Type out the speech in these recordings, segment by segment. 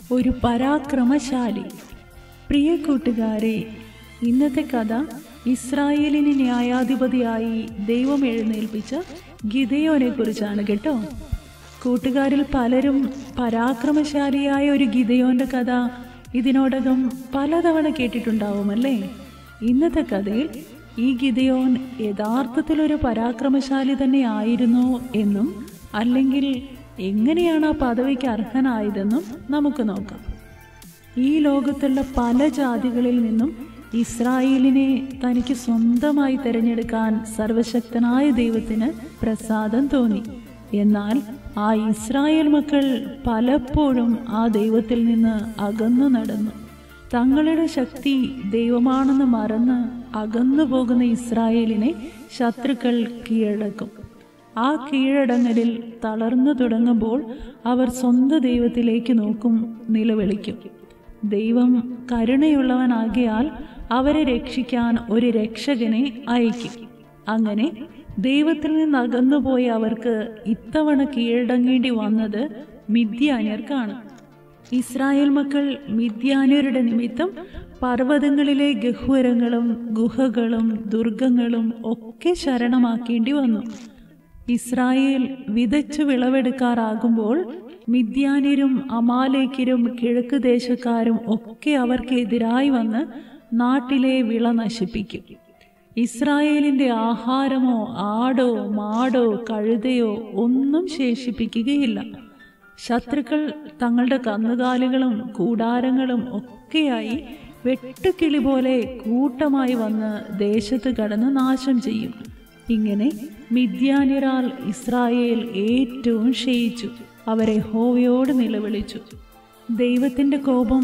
ഒരു പരാക്രമശാലി പ്രിയ കൂട്ടുകാരെ ഇന്നത്തെ കഥ ഇസ്രായേലിന് ന്യായാധിപതിയായി ദൈവം എഴുന്നേൽപ്പിച്ച ഗിതയോനെ കുറിച്ചാണ് കേട്ടോ കൂട്ടുകാരിൽ പലരും പരാക്രമശാലിയായ ഒരു ഗിതയോന്റെ കഥ ഇതിനോടകം പലതവണ കേട്ടിട്ടുണ്ടാവുമല്ലേ ഇന്നത്തെ കഥയിൽ ഈ ഗിതയോൻ യഥാർത്ഥത്തിൽ ഒരു പരാക്രമശാലി തന്നെ ആയിരുന്നോ എന്നും അല്ലെങ്കിൽ എങ്ങനെയാണ് ആ പദവിക്ക് അർഹനായതെന്നും നമുക്ക് നോക്കാം ഈ ലോകത്തുള്ള പല ജാതികളിൽ നിന്നും ഇസ്രായേലിനെ തനിക്ക് സ്വന്തമായി തിരഞ്ഞെടുക്കാൻ സർവശക്തനായ ദൈവത്തിന് പ്രസാദം തോന്നി എന്നാൽ ആ ഇസ്രായേൽ മക്കൾ പലപ്പോഴും ആ ദൈവത്തിൽ നിന്ന് അകന്നു നടന്നു തങ്ങളുടെ ശക്തി ദൈവമാണെന്ന് മറന്ന് അകന്നു പോകുന്ന ഇസ്രായേലിനെ ശത്രുക്കൾ കീഴടക്കും ആ കീഴടങ്ങലിൽ തളർന്നു തുടങ്ങുമ്പോൾ അവർ സ്വന്തം ദൈവത്തിലേക്ക് നോക്കും നിലവിളിക്കും ദൈവം കരുണയുള്ളവനാകിയാൽ അവരെ രക്ഷിക്കാൻ ഒരു രക്ഷകനെ അയക്കും അങ്ങനെ ദൈവത്തിൽ നിന്ന് അകന്നുപോയ അവർക്ക് ഇത്തവണ കീഴടങ്ങേണ്ടി വന്നത് മിഥ്യാന്യർക്കാണ് ഇസ്രായേൽ മക്കൾ മിഥ്യാന്യരുടെ നിമിത്തം പർവ്വതങ്ങളിലെ ഗഹ്വരങ്ങളും ഗുഹകളും ദുർഗങ്ങളും ഒക്കെ ശരണമാക്കേണ്ടി വന്നു ഇസ്രായേൽ വിതച്ചു വിളവെടുക്കാറാകുമ്പോൾ മിഥ്യാന്യരും അമാലേക്കരും കിഴക്ക് ദേശക്കാരും ഒക്കെ അവർക്കെതിരായി വന്ന് നാട്ടിലെ വിള നശിപ്പിക്കും ഇസ്രായേലിന്റെ ആഹാരമോ ആടോ മാടോ കഴുതയോ ഒന്നും ശേഷിപ്പിക്കുകയില്ല ശത്രുക്കൾ തങ്ങളുടെ കന്നുകാലികളും കൂടാരങ്ങളും ഒക്കെയായി വെട്ടുകിളി പോലെ കൂട്ടമായി വന്ന് ദേശത്ത് കടന്ന് നാശം ചെയ്യും ഇങ്ങനെ മിഥ്യാനിരാൽ ഇസ്രായേൽ ഏറ്റവും ക്ഷയിച്ചു അവരെ ഹോവയോട് നിലവിളിച്ചു ദൈവത്തിന്റെ കോപം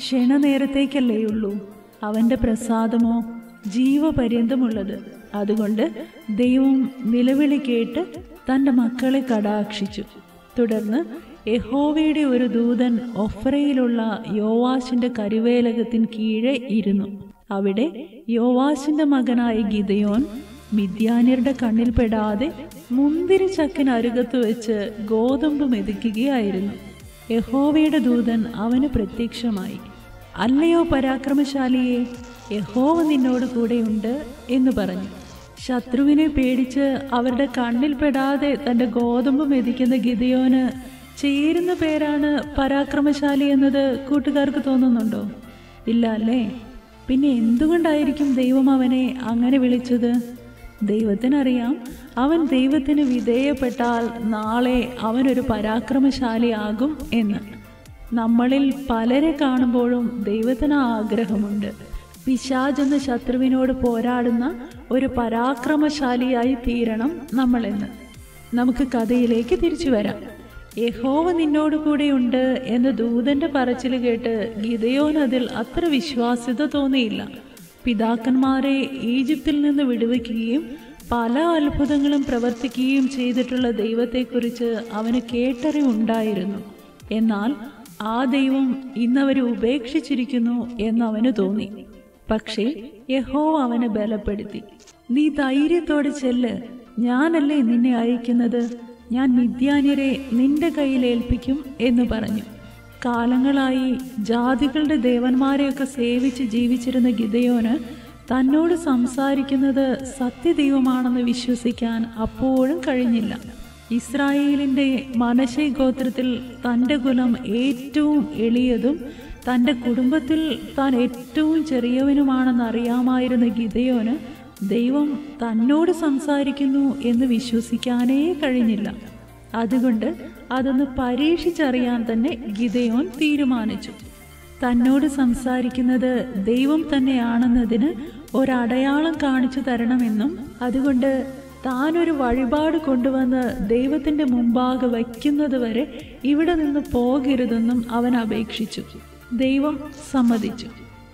ക്ഷണനേരത്തേക്കല്ലേയുള്ളൂ അവന്റെ പ്രസാദമോ ജീവപര്യന്തമുള്ളത് അതുകൊണ്ട് ദൈവം നിലവിളി കേട്ട് തൻ്റെ മക്കളെ കടാക്ഷിച്ചു തുടർന്ന് യഹോവയുടെ ഒരു ദൂതൻ ഒഫ്രയിലുള്ള യോവാശിന്റെ കരുവേലകത്തിന് കീഴെ ഇരുന്നു അവിടെ യോവാശിന്റെ മകനായ ഗിതയോൻ മിഥ്യാന്യരുടെ കണ്ണിൽപ്പെടാതെ മുന്തിരി ചക്കിനരുകത്ത് വെച്ച് ഗോതമ്പ് മെതിക്കുകയായിരുന്നു യഹോവയുടെ ദൂതൻ അവന് പ്രത്യക്ഷമായി അല്ലയോ പരാക്രമശാലിയെ യഹോവ നിന്നോട് കൂടെയുണ്ട് എന്ന് പറഞ്ഞു ശത്രുവിനെ പേടിച്ച് അവരുടെ കണ്ണിൽപ്പെടാതെ തൻ്റെ ഗോതമ്പ് മെതിക്കുന്ന ഗിതയോന് ചേരുന്ന പേരാണ് പരാക്രമശാലി എന്നത് കൂട്ടുകാർക്ക് തോന്നുന്നുണ്ടോ ഇല്ല അല്ലേ പിന്നെ എന്തുകൊണ്ടായിരിക്കും ദൈവം അവനെ അങ്ങനെ വിളിച്ചത് ദൈവത്തിനറിയാം അവൻ ദൈവത്തിന് വിധേയപ്പെട്ടാൽ നാളെ അവനൊരു പരാക്രമശാലിയാകും എന്ന് നമ്മളിൽ പലരെ കാണുമ്പോഴും ദൈവത്തിന് ആ ആഗ്രഹമുണ്ട് പിശാജ് എന്ന ശത്രുവിനോട് പോരാടുന്ന ഒരു പരാക്രമശാലിയായി തീരണം നമ്മളെന്ന് നമുക്ക് കഥയിലേക്ക് തിരിച്ചു വരാം യഹോവ നിന്നോട് കൂടെയുണ്ട് എന്ന ദൂതന്റെ പറച്ചിൽ കേട്ട് ഗിതയോൻ അതിൽ അത്ര വിശ്വാസ്യത തോന്നിയില്ല പിതാക്കന്മാരെ ഈജിപ്തിൽ നിന്ന് വിടുവിക്കുകയും പല അത്ഭുതങ്ങളും പ്രവർത്തിക്കുകയും ചെയ്തിട്ടുള്ള ദൈവത്തെക്കുറിച്ച് അവന് കേട്ടറിവുണ്ടായിരുന്നു എന്നാൽ ആ ദൈവം ഇന്നവരെ ഉപേക്ഷിച്ചിരിക്കുന്നു എന്നവന് തോന്നി പക്ഷേ യഹോവ അവനെ ബലപ്പെടുത്തി നീ ധൈര്യത്തോടെ ചെല്ല് ഞാനല്ലേ നിന്നെ അയക്കുന്നത് ഞാൻ മിഥ്യാന്യരെ നിന്റെ കയ്യിൽ ഏൽപ്പിക്കും എന്ന് പറഞ്ഞു കാലങ്ങളായി ജാതികളുടെ ദേവന്മാരെയൊക്കെ സേവിച്ച് ജീവിച്ചിരുന്ന ഗിതയോന് തന്നോട് സംസാരിക്കുന്നത് സത്യദൈവമാണെന്ന് വിശ്വസിക്കാൻ അപ്പോഴും കഴിഞ്ഞില്ല ഇസ്രായേലിന്റെ മനശൈ ഗോത്രത്തിൽ തൻ്റെ കുലം ഏറ്റവും എളിയതും തൻ്റെ കുടുംബത്തിൽ താൻ ഏറ്റവും ചെറിയവനുമാണെന്ന് അറിയാമായിരുന്ന ഗിതയോന് ദൈവം തന്നോട് സംസാരിക്കുന്നു എന്ന് വിശ്വസിക്കാനേ കഴിഞ്ഞില്ല അതുകൊണ്ട് അതൊന്ന് പരീക്ഷിച്ചറിയാൻ തന്നെ ഗിതയോൻ തീരുമാനിച്ചു തന്നോട് സംസാരിക്കുന്നത് ദൈവം തന്നെയാണെന്നതിന് ഒരടയാളം കാണിച്ചു തരണമെന്നും അതുകൊണ്ട് താനൊരു വഴിപാട് കൊണ്ടുവന്ന് ദൈവത്തിന്റെ മുമ്പാകെ വയ്ക്കുന്നത് വരെ ഇവിടെ നിന്ന് പോകരുതെന്നും അവൻ അപേക്ഷിച്ചു ദൈവം സമ്മതിച്ചു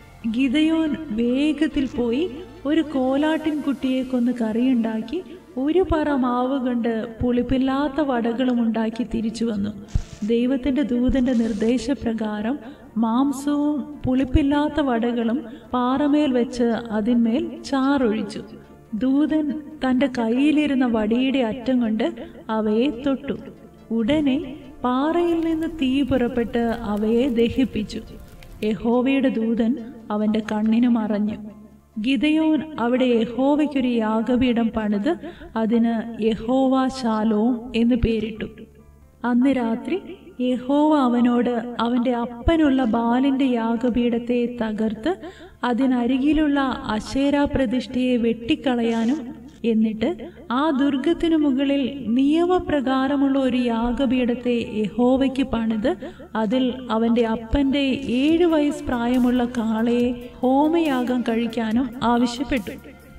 ഗിതയോൻ വേഗത്തിൽ പോയി ഒരു കോലാട്ടിൻ കുട്ടിയെ കൊന്ന് കറിയുണ്ടാക്കി ഒരു പറ മാവ് കൊണ്ട് പുളിപ്പില്ലാത്ത വടകളും ഉണ്ടാക്കി തിരിച്ചു വന്നു ദൈവത്തിന്റെ ദൂതന്റെ നിർദ്ദേശപ്രകാരം മാംസവും പുളിപ്പില്ലാത്ത വടകളും പാറമേൽ വെച്ച് അതിന്മേൽ ചാറൊഴിച്ചു ദൂതൻ തന്റെ കയ്യിലിരുന്ന വടിയുടെ അറ്റം കൊണ്ട് അവയെ തൊട്ടു ഉടനെ പാറയിൽ നിന്ന് തീ പുറപ്പെട്ട് അവയെ ദഹിപ്പിച്ചു യഹോവയുടെ ദൂതൻ അവന്റെ കണ്ണിന് മറഞ്ഞു ഗിതയോൻ അവിടെ യഹോവയ്ക്കൊരു യാഗപീഠം പണിത് അതിന് യഹോവ ശാലോം എന്ന് പേരിട്ടു അന്ന് രാത്രി യഹോവ അവനോട് അവന്റെ അപ്പനുള്ള ബാലിന്റെ യാഗപീഠത്തെ തകർത്ത് അതിനരികിലുള്ള അശേര പ്രതിഷ്ഠയെ വെട്ടിക്കളയാനും എന്നിട്ട് ആ ദുർഗത്തിനു മുകളിൽ നിയമപ്രകാരമുള്ള ഒരു യാഗപീഠത്തെ യഹോവയ്ക്ക് പണിത് അതിൽ അവന്റെ അപ്പന്റെ ഏഴു വയസ്സ് പ്രായമുള്ള കാളയെ ഹോമയാഗം കഴിക്കാനും ആവശ്യപ്പെട്ടു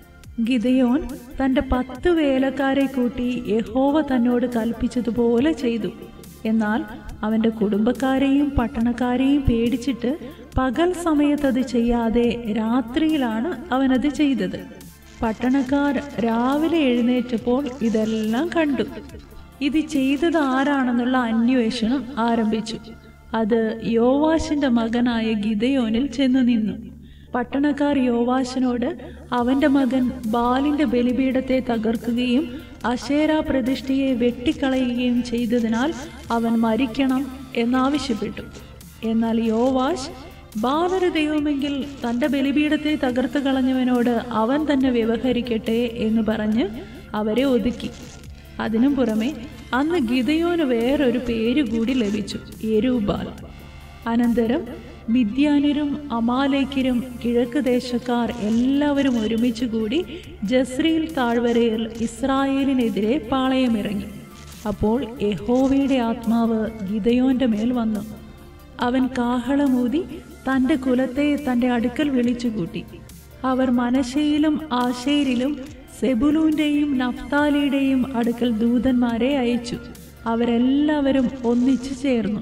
ഗിദയോൻ തന്റെ പത്ത് വേലക്കാരെ കൂട്ടി യഹോവ തന്നോട് കൽപ്പിച്ചതുപോലെ ചെയ്തു എന്നാൽ അവന്റെ കുടുംബക്കാരെയും പട്ടണക്കാരെയും പേടിച്ചിട്ട് പകൽ സമയത്ത് അത് ചെയ്യാതെ രാത്രിയിലാണ് അവനത് ചെയ്തത് പട്ടണക്കാർ രാവിലെ എഴുന്നേറ്റപ്പോൾ ഇതെല്ലാം കണ്ടു ഇത് ചെയ്തത് ആരാണെന്നുള്ള അന്വേഷണം ആരംഭിച്ചു അത് യോവാശിന്റെ മകനായ ഗിദയോനിൽ ചെന്നു നിന്നു പട്ടണക്കാർ യോവാശിനോട് അവന്റെ മകൻ ബാലിന്റെ ബലിപീഠത്തെ തകർക്കുകയും അശേര പ്രതിഷ്ഠയെ വെട്ടിക്കളയുകയും ചെയ്തതിനാൽ അവൻ മരിക്കണം എന്നാവശ്യപ്പെട്ടു എന്നാൽ യോവാശ് ബാലര ദൈവമെങ്കിൽ തന്റെ ബലിപീഠത്തെ തകർത്ത് കളഞ്ഞവനോട് അവൻ തന്നെ വ്യവഹരിക്കട്ടെ എന്ന് പറഞ്ഞ് അവരെ ഒതുക്കി അതിനും പുറമെ അന്ന് ഗിതയോന് വേറൊരു പേര് കൂടി ലഭിച്ചു എരൂബാൽ അനന്തരം മിദ്യാനരും അമാലേക്കരും കിഴക്ക് ദേശക്കാർ എല്ലാവരും ഒരുമിച്ച് കൂടി ജസ്രീൽ താഴ്വരയിൽ ഇസ്രായേലിനെതിരെ പാളയമിറങ്ങി അപ്പോൾ യഹോവയുടെ ആത്മാവ് ഗിതയോന്റെ മേൽ വന്നു അവൻ കാഹളമൂതി തൻ്റെ കുലത്തെ തൻ്റെ അടുക്കൽ വിളിച്ചുകൂട്ടി അവർ മനശയിലും ആശേരിലും സെബുലൂന്റെയും നഫ്താലിയുടെയും അടുക്കൽ ദൂതന്മാരെ അയച്ചു അവരെല്ലാവരും ഒന്നിച്ചു ചേർന്നു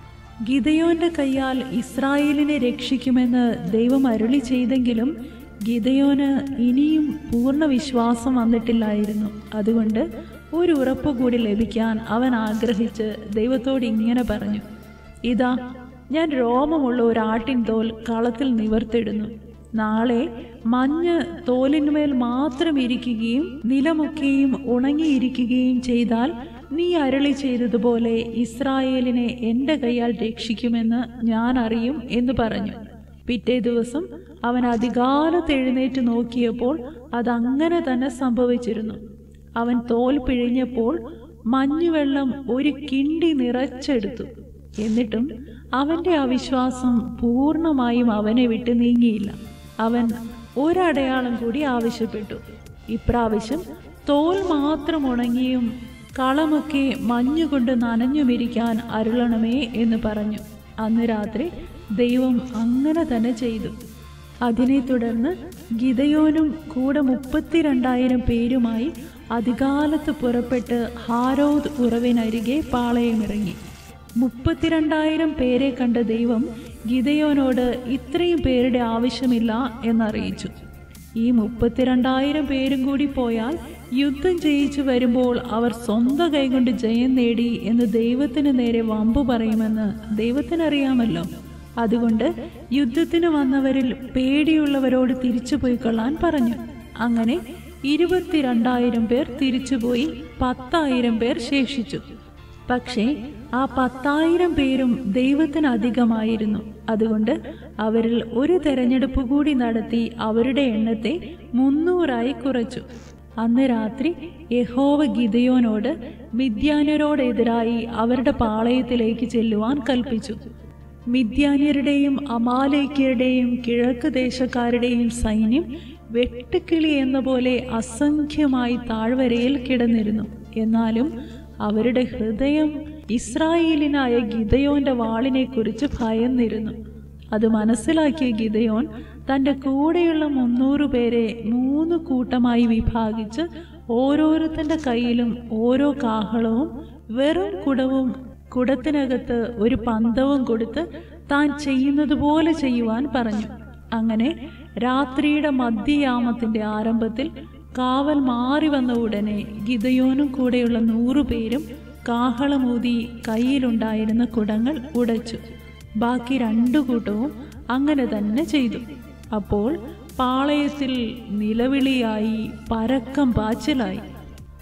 ഗിതയോന്റെ കൈയാൽ ഇസ്രായേലിനെ രക്ഷിക്കുമെന്ന് ദൈവം അരുളി ചെയ്തെങ്കിലും ഗിതയോന് ഇനിയും പൂർണ്ണ വിശ്വാസം വന്നിട്ടില്ലായിരുന്നു അതുകൊണ്ട് ഒരു ഉറപ്പ് കൂടി ലഭിക്കാൻ അവൻ ആഗ്രഹിച്ച് ദൈവത്തോട് ഇങ്ങനെ പറഞ്ഞു ഇതാ ഞാൻ രോമമുള്ള ഒരു ആട്ടിൻ തോൽ കളത്തിൽ നിവർത്തിടുന്നു നാളെ മഞ്ഞ് തോലിന്മേൽ മാത്രം ഇരിക്കുകയും നിലമൊക്കെയും ഉണങ്ങിയിരിക്കുകയും ചെയ്താൽ നീ അരളി ചെയ്തതുപോലെ ഇസ്രായേലിനെ എൻ്റെ കൈയാൽ രക്ഷിക്കുമെന്ന് ഞാൻ അറിയും എന്ന് പറഞ്ഞു പിറ്റേ ദിവസം അവൻ അധികാലത്ത് എഴുന്നേറ്റ് നോക്കിയപ്പോൾ അതങ്ങനെ തന്നെ സംഭവിച്ചിരുന്നു അവൻ തോൽ പിഴിഞ്ഞപ്പോൾ മഞ്ഞുവെള്ളം ഒരു കിണ്ടി നിറച്ചെടുത്തു എന്നിട്ടും അവന്റെ അവിശ്വാസം പൂർണ്ണമായും അവനെ വിട്ട് നീങ്ങിയില്ല അവൻ ഒരടയാളം കൂടി ആവശ്യപ്പെട്ടു ഇപ്രാവശ്യം തോൽ മാത്രം ഉണങ്ങിയും കളമൊക്കെ മഞ്ഞുകൊണ്ട് നനഞ്ഞുമിരിക്കാൻ അരുളണമേ എന്ന് പറഞ്ഞു അന്ന് രാത്രി ദൈവം അങ്ങനെ തന്നെ ചെയ്തു അതിനെ തുടർന്ന് ഗിതയോനും കൂടെ മുപ്പത്തിരണ്ടായിരം പേരുമായി അധികാലത്ത് പുറപ്പെട്ട് ഹാരോദ് ഉറവിനരികെ പാളയമിറങ്ങി മുപ്പത്തിരണ്ടായിരം പേരെ കണ്ട ദൈവം ഗിതയോനോട് ഇത്രയും പേരുടെ ആവശ്യമില്ല എന്നറിയിച്ചു ഈ മുപ്പത്തിരണ്ടായിരം പേരും കൂടി പോയാൽ യുദ്ധം ജയിച്ചു വരുമ്പോൾ അവർ സ്വന്തം കൈകൊണ്ട് ജയം നേടി എന്ന് ദൈവത്തിന് നേരെ വമ്പു പറയുമെന്ന് ദൈവത്തിനറിയാമല്ലോ അതുകൊണ്ട് യുദ്ധത്തിന് വന്നവരിൽ പേടിയുള്ളവരോട് തിരിച്ചു പോയിക്കൊള്ളാൻ പറഞ്ഞു അങ്ങനെ ഇരുപത്തിരണ്ടായിരം പേർ തിരിച്ചുപോയി പത്തായിരം പേർ ശേഷിച്ചു പക്ഷേ ആ പത്തായിരം പേരും ദൈവത്തിന് അധികമായിരുന്നു അതുകൊണ്ട് അവരിൽ ഒരു തെരഞ്ഞെടുപ്പ് കൂടി നടത്തി അവരുടെ എണ്ണത്തെ മുന്നൂറായി കുറച്ചു അന്ന് രാത്രി യഹോവ ഗിതയോനോട് മിഥ്യാന്യരോടെതിരായി അവരുടെ പാളയത്തിലേക്ക് ചെല്ലുവാൻ കൽപ്പിച്ചു മിഥ്യാന്യരുടെയും അമാലേക്കരുടെയും കിഴക്ക് ദേശക്കാരുടെയും സൈന്യം വെട്ടുക്കിളി എന്ന പോലെ അസംഖ്യമായി താഴ്വരയിൽ കിടന്നിരുന്നു എന്നാലും അവരുടെ ഹൃദയം ഇസ്രായേലിനായ ഗിതയോന്റെ വാളിനെക്കുറിച്ച് ഭയന്നിരുന്നു അത് മനസ്സിലാക്കിയ ഗിതയോൻ തൻ്റെ കൂടെയുള്ള മുന്നൂറ് പേരെ മൂന്ന് കൂട്ടമായി വിഭാഗിച്ച് ഓരോരുത്തൻ്റെ കയ്യിലും ഓരോ കാഹളവും വെറും കുടവും കുടത്തിനകത്ത് ഒരു പന്തവും കൊടുത്ത് താൻ ചെയ്യുന്നത് പോലെ ചെയ്യുവാൻ പറഞ്ഞു അങ്ങനെ രാത്രിയുടെ മധ്യയാമത്തിന്റെ ആരംഭത്തിൽ കാവൽ മാറി വന്ന ഉടനെ ഗിതയോനും കൂടെയുള്ള നൂറുപേരും കാഹളമൂതി കയ്യിലുണ്ടായിരുന്ന കുടങ്ങൾ ഉടച്ചു ബാക്കി രണ്ടു കൂട്ടവും അങ്ങനെ തന്നെ ചെയ്തു അപ്പോൾ പാളയത്തിൽ നിലവിളിയായി പരക്കം പാച്ചിലായി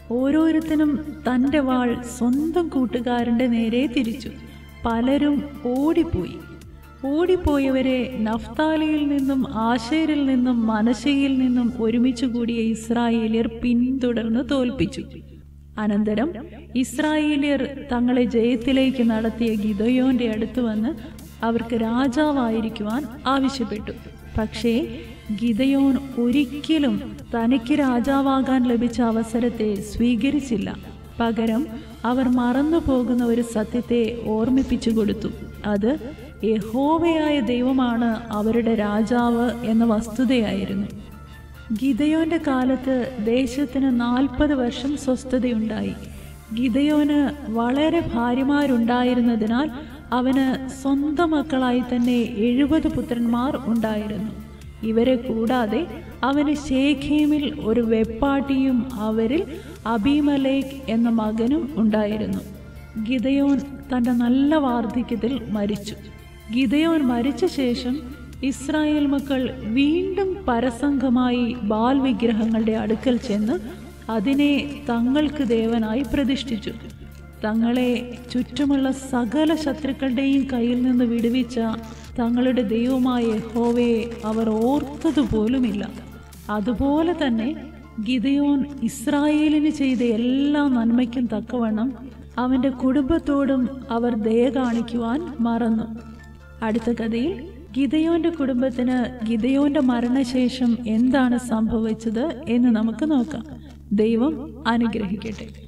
ഓരോരുത്തരും തൻ്റെ വാൾ സ്വന്തം കൂട്ടുകാരൻ്റെ നേരെ തിരിച്ചു പലരും ഓടിപ്പോയി ഓടിപ്പോയവരെ നഫ്താലിയിൽ നിന്നും ആശേരിൽ നിന്നും മനശയിൽ നിന്നും ഒരുമിച്ച് കൂടിയ ഇസ്രായേലിയർ പിന്തുടർന്ന് തോൽപ്പിച്ചു അനന്തരം ഇസ്രായേലിയർ തങ്ങളെ ജയത്തിലേക്ക് നടത്തിയ ഗിദയോന്റെ അടുത്ത് വന്ന് അവർക്ക് രാജാവായിരിക്കുവാൻ ആവശ്യപ്പെട്ടു പക്ഷേ ഗിദയോൻ ഒരിക്കലും തനിക്ക് രാജാവാകാൻ ലഭിച്ച അവസരത്തെ സ്വീകരിച്ചില്ല പകരം അവർ മറന്നു പോകുന്ന ഒരു സത്യത്തെ ഓർമ്മിപ്പിച്ചു കൊടുത്തു അത് യഹോവയായ ദൈവമാണ് അവരുടെ രാജാവ് എന്ന വസ്തുതയായിരുന്നു ഗിതയോന്റെ കാലത്ത് ദേശത്തിന് നാൽപ്പത് വർഷം സ്വസ്ഥതയുണ്ടായി ഗിതയോന് വളരെ ഭാര്യമാരുണ്ടായിരുന്നതിനാൽ അവന് സ്വന്തം മക്കളായി തന്നെ എഴുപത് പുത്രന്മാർ ഉണ്ടായിരുന്നു ഇവരെ കൂടാതെ അവന് ശേഖേമിൽ ഒരു വെപ്പാട്ടിയും അവരിൽ അബീമലേഖ് എന്ന മകനും ഉണ്ടായിരുന്നു ഗിതയോൻ തൻ്റെ നല്ല വാർദ്ധക്യത്തിൽ മരിച്ചു ഗിതയോൻ മരിച്ച ശേഷം ഇസ്രായേൽ മക്കൾ വീണ്ടും പരസംഗമായി ബാൽ വിഗ്രഹങ്ങളുടെ അടുക്കൽ ചെന്ന് അതിനെ തങ്ങൾക്ക് ദേവനായി പ്രതിഷ്ഠിച്ചു തങ്ങളെ ചുറ്റുമുള്ള സകല ശത്രുക്കളുടെയും കയ്യിൽ നിന്ന് വിടുവിച്ച തങ്ങളുടെ ദൈവമായ ഹോവയെ അവർ ഓർത്തതുപോലുമില്ല അതുപോലെ തന്നെ ഗിതയോൻ ഇസ്രായേലിന് ചെയ്ത എല്ലാ നന്മയ്ക്കും തക്കവണ്ണം അവൻ്റെ കുടുംബത്തോടും അവർ ദയ കാണിക്കുവാൻ മറന്നു അടുത്ത കഥയിൽ ഗിതയോന്റെ കുടുംബത്തിന് ഗിതയോന്റെ മരണശേഷം എന്താണ് സംഭവിച്ചത് എന്ന് നമുക്ക് നോക്കാം ദൈവം അനുഗ്രഹിക്കട്ടെ